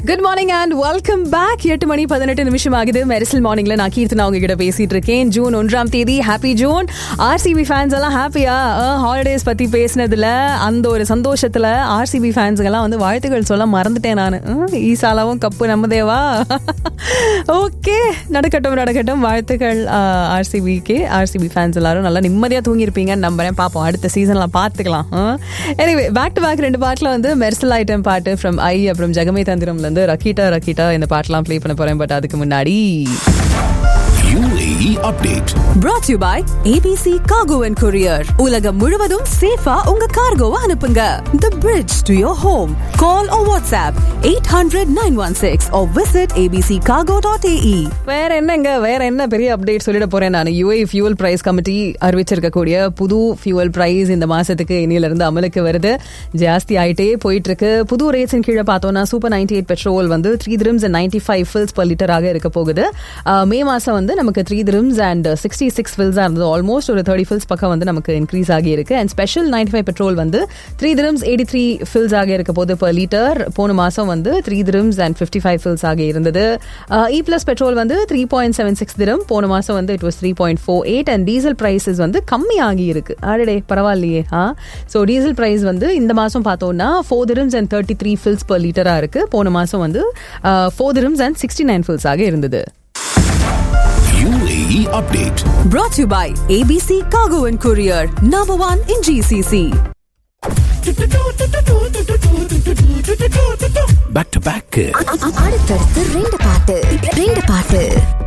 Good morning and welcome back எட்டு மணி பதினெட்டு நிமிஷம் ஆகுது மெரிசல் மார்னிங்ல நான் கீர்த்தனா உங்ககிட்ட பேசிட்டு இருக்கேன் ஜூன் ஒன்றாம் தேதி ஹாப்பி ஜூன் ஆர்சிபி ஃபேன்ஸ் எல்லாம் ஹாப்பியா ஹாலிடேஸ் பத்தி பேசினதுல அந்த ஒரு சந்தோஷத்துல ஆர்சிபி ஃபேன்ஸுக்கெல்லாம் வந்து வாழ்த்துக்கள் சொல்ல மறந்துட்டேன் நான் ஈசாலாவும் கப்பு நம்மதேவா ஓகே நடக்கட்டும் நடக்கட்டும் வாழ்த்துக்கள் ஆர்சிபிக்கு ஆர்சிபி ஃபேன்ஸ் எல்லாரும் நல்லா நிம்மதியா தூங்கியிருப்பீங்கன்னு நம்புறேன் பார்ப்போம் அடுத்த சீசன்ல பார்த்துக்கலாம் எனிவே பேக் டு பேக் ரெண்டு பாட்டில் வந்து மெர்சல் ஐட்டம் பாட்டு ஃப்ரம் ஐ அப்புறம் ஜெகமே தந்திரம்ல இருந்து ரக்கீட்டா ரக்கீட்டா இந்த பாட்டெல்லாம் ப்ளே பண்ண போறேன் பட் அதுக்கு முன்னாடி UAE update. brought to you by ABC Cargo and Courier. உலகம் முழுவதும் சேஃபா உங்க கார்கோவை அனுப்புங்க. The bridge to your home. Call or WhatsApp 800-916 or visit abccargo.ae. வேற என்னங்க வேற என்ன பெரிய அப்டேட் சொல்லிட போறேன் நான் யூஏ ஃபியூல் பிரைஸ் கமிட்டி அறிவிச்சிருக்கக்கூடிய புது ஃபியூல் பிரைஸ் இந்த மாசத்துக்கு இனியில இருந்து அமலுக்கு வருது ஜாஸ்தி ஆயிட்டே போயிட்டு இருக்கு புது ரேட்ஸின் கீழே பார்த்தோம்னா சூப்பர் நைன்டி எயிட் பெட்ரோல் வந்து three dirhams and ninety five fils per லிட்டராக இருக்க போகுது ஆஹ் மே மாசம் வந்து நமக்கு three dirhams and sixty six ஃபில்ஸா இருந்தது ஆல்மோஸ்ட் ஒரு தேர்ட்டி ஃபில்ஸ் பக்கம் வந்து நமக்கு இன்க்ரீஸ் ஆகி இருக்கு and special ninety five petrol வந்து three dirhams eighty three fils ஆக இருக்க போது பர் லிட்டர் போன மாசம் வந்து three dirhams and fifty five fils ஆக இருந்தது இ பிளஸ் பெட்ரோல் வந்து three point seven six dirham போன மாசம் வந்து it was three point four eight and diesel prices வந்து கம்மி ஆகி இருக்கு அடடே பரவாயில்லையே ஆ ஸோ டீசல் பிரைஸ் வந்து இந்த மாசம் பார்த்தோம்னா four dirhams and thirty three fils per லிட்டரா இருக்கு போன மாசம் வந்து four dirhams and sixty nine fils ஆக இருந்தது UAE update. Brought to you by ABC Cargo and Courier. Number one in GCC. Back to back. அடுத்தடுத்து ரெண்டு பாட்டு ரெண்டு பாட்டு